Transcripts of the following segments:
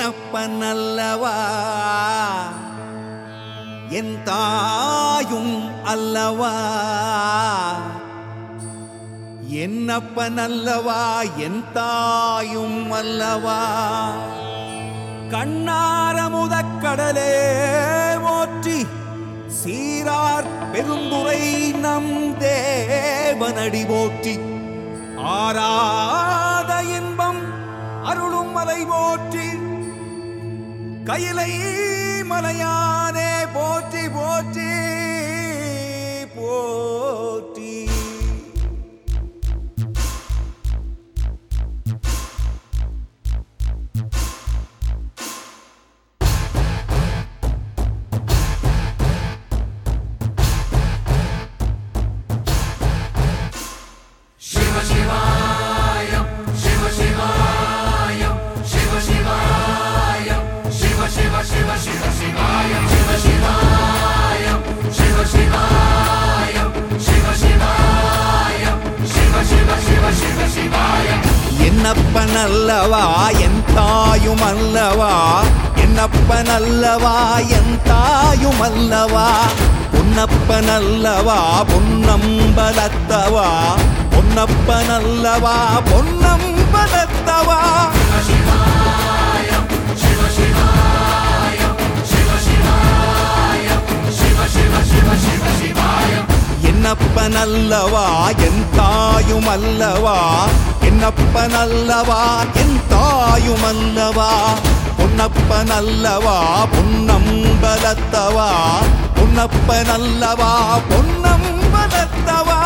என்னப்பனல்லவா என் தாயும் அல்லவா என்னப்பனல்லவா என் தாயும் அல்லவா கண்ணார முதக்கடலே போற்றி சீரார் பெருந்துரை நம் தேவனடி போற்றி ஆராத இன்பம் அருளும் மலை போற்றி கையிலை மலையானே போற்றி போற்றி போற்றி என்னப்பனல்லவா என் தாயும் அல்லவா என்னப்பனல்லவா என் தாயும் அல்லவா பொன்னப்பனல்லவா பொன்னம்பலத்தவா பொன்னப்பனல்லவா பொன்னம்பலத்தவா என்னப்பனல்லவா என் தாயும் அல்லவா என்னப்பனல்லவா என் தாயும் அல்லவா பொன்னப்பனல்லவா பொன்னம்பலத்தவா பொன்னப்பனல்லவா பொன்னம்பலத்தவா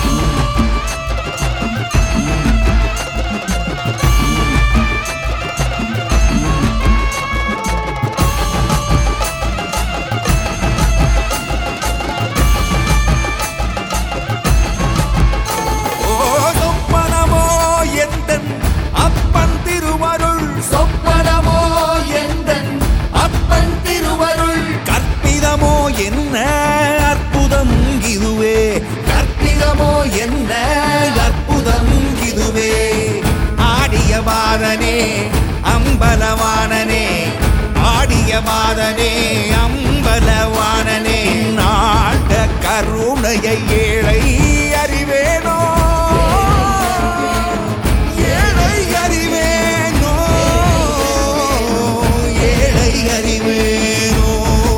ஓ சொப்பனமோ எந்தன் அப்பன் திருவருள் சொப்பனமோ எந்தன் அப்பன் திருவருள் கற்பிதமோ என்ன அற்புதம் இதுவே கற்பிதமோ என்ன அற்புதம் இதுவே ஆடிய மாதனே அம்பலவானனே ஆடிய மாதனே அம்பலவானனே நாட கருணையை ஏழை அறிவேனோ ஏழை அறிவேனோ ஏழை அறிவேனோ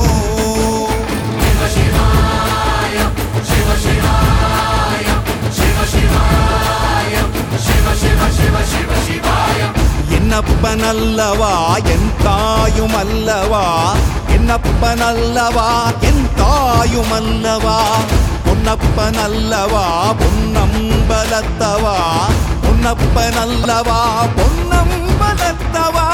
என்னப்பனல்லவா என் தாயும் அல்லவா என்னப்பனல்லவா என் தாயும் அல்லவா பொன்னப்பனல்லவா பொன்னம்பலத்தவா பொன்னப்பனல்லவா பொன்னம்பலத்தவா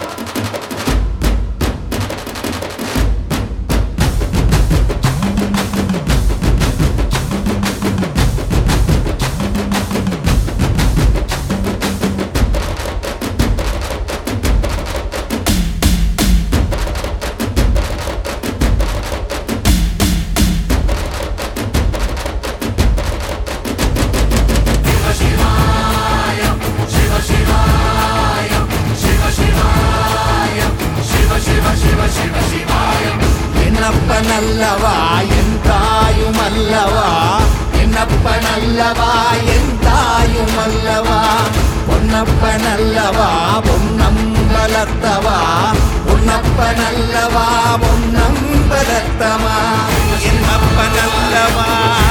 என்னப்பனல்லவா என் தாயும் அல்லவா என்னப்பனல்லவா என் தாயும் அல்லவா பொன்னப்பனல்லவா பொன்னம்பலத்தவா பொன்னப்பனல்லவா பொன்னம்பலத்தவா என்னப்பனல்லவா